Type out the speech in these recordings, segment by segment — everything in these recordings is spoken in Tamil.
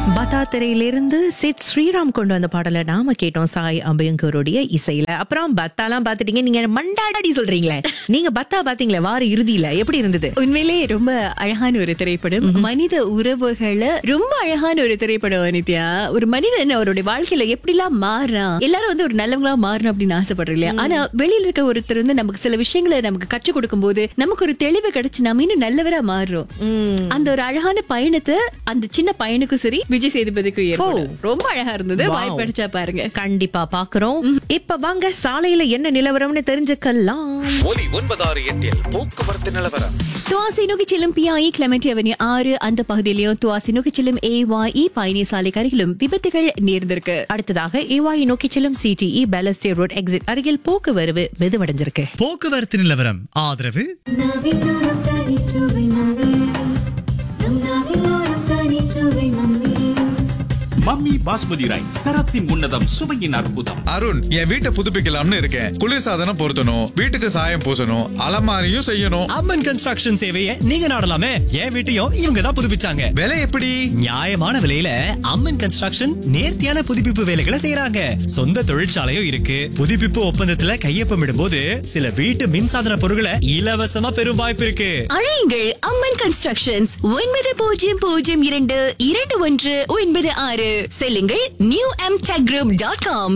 பதா திரையிலிருந்து சித் ஸ்ரீராம் கொண்டு வந்த பாடலை நாம கேட்டோம் சாய் அபயங்கருடைய இசையில அப்புறம் பத்தாலாம் பாத்துட்டீங்க நீங்க மண்டாடி சொல்றீங்களே நீங்க பத்தா பாத்தீங்களே வார இறுதியில எப்படி இருந்தது உண்மையிலே ரொம்ப அழகான ஒரு திரைப்படம் மனித உறவுகளை ரொம்ப அழகான ஒரு திரைப்படம் நித்யா ஒரு மனிதன் அவருடைய வாழ்க்கையில எப்படிலாம் மாறான் எல்லாரும் வந்து ஒரு நல்லவங்களா மாறணும் அப்படின்னு ஆசைப்படுறோம் இல்லையா ஆனா வெளியில இருக்க ஒருத்தர் வந்து நமக்கு சில விஷயங்களை நமக்கு கற்றுக் கொடுக்கும் போது நமக்கு ஒரு தெளிவு கிடைச்சு நம்ம இன்னும் நல்லவரா மாறுறோம் அந்த ஒரு அழகான பயணத்தை அந்த சின்ன பையனுக்கும் சரி விஜய் சேதுபதிக்கும் ஏற்படும் ரொம்ப அழகா இருந்தது Wow. வாய்ப்பு அடிச்சா பாருங்க கண்டிப்பா பாக்குறோம் இப்ப வாங்க சாலையில என்ன நிலவரம்னு தெரிஞ்சுக்கலாம் ஒலி ஒன்பதாறு எட்டில் போக்குவரத்து நிலவரம் துவாசி நோக்கி செல்லும் பிஐ கிளமெண்டி அவனி ஆறு அந்த பகுதியிலையும் துவாசி நோக்கி செல்லும் ஏவாஇ பயணி சாலை அருகிலும் விபத்துகள் நேர்ந்திருக்கு அடுத்ததாக ஏவாயி நோக்கி செல்லும் சிடிஇ பேலஸ்டே ரோட் எக்ஸிட் அருகில் போக்குவரவு மெதுவடைஞ்சிருக்கு போக்குவரத்து நிலவரம் ஆதரவு நாவிலோரம் தனிச்சுவை மம்மீஸ் நம் நாவிலோரம் தனிச்சுவை மம்மீஸ் மம்மி பாஸ்மதி ரைஸ் தரத்தின் உன்னதம் சுவையின் அற்புதம் அருண் என் வீட்டை புதுப்பிக்கலாம்னு இருக்கேன் குளிர்சாதனம் பொருத்தணும் வீட்டுக்கு சாயம் பூசணும் அலமாரியும் செய்யணும் அம்மன் கன்ஸ்ட்ரக்ஷன் சேவையை நீங்க நாடலாமே என் வீட்டையும் இவங்க தான் புதுப்பிச்சாங்க விலை எப்படி நியாயமான விலையில அம்மன் கன்ஸ்ட்ரக்ஷன் நேர்த்தியான புதுப்பிப்பு வேலைகளை செய்யறாங்க சொந்த தொழிற்சாலையும் இருக்கு புதுப்பிப்பு ஒப்பந்தத்துல கையொப்பமிடும் போது சில வீட்டு மின்சாதன பொருட்களை இலவசமா பெறும் வாய்ப்பு இருக்கு அழையுங்கள் அம்மன் கன்ஸ்ட்ரக்ஷன்ஸ் ஒன்பது பூஜ்ஜியம் பூஜ்ஜியம் இரண்டு இரண்டு ஒன்று ஒன்பது ஆறு செல்லுங்கள் new M tech group dot com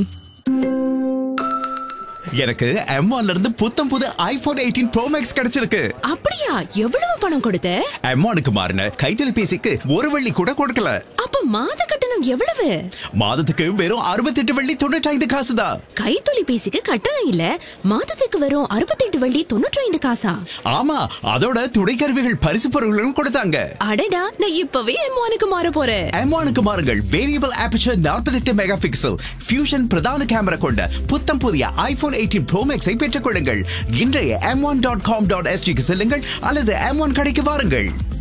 எனக்கு M1 ல இருந்து புத்தம் புது ஐபோன் எயிட்டீன் ப்ரோ மேக்ஸ் கிடைச்சிருக்கு அப்படியா எவ்வளவு பணம் கொடுத்த M1 க்கு மாறின கைத்தொலைபேசிக்கு ஒரு வெள்ளி கூட கொடுக்கல அப்ப மாத கட்டணம் எவ்வளவு மாதத்துக்கு வெறும் 68 வெள்ளி தொண்ணூற்றி காசு தான் கைத்தொலைபேசிக்கு கட்டணம் இல்ல மாதத்துக்கு வரும் அறுபத்தெட்டு வள்ளி தொண்ணூற்றி ஐந்து காசா ஆமா அதோட துணைக்கருவிகள் பரிசு பொருட்களும் கொடுத்தாங்க அடடா நான் இப்பவே எம்மானுக்கு மாற போறேன் M1 க்கு மாறுங்கள் variable aperture 48 mega pixel fusion பிரதான கேமரா கொண்ட புத்தம் புதிய ஐபோன் எயிட்டீன் ப்ரோ மேக்ஸை பெற்றுக் கொள்ளுங்கள் இன்றைய M one dot com dot எஸ்டிக்கு செல்லுங்கள் அல்லது எம் ஒன் கடைக்கு வாருங்கள்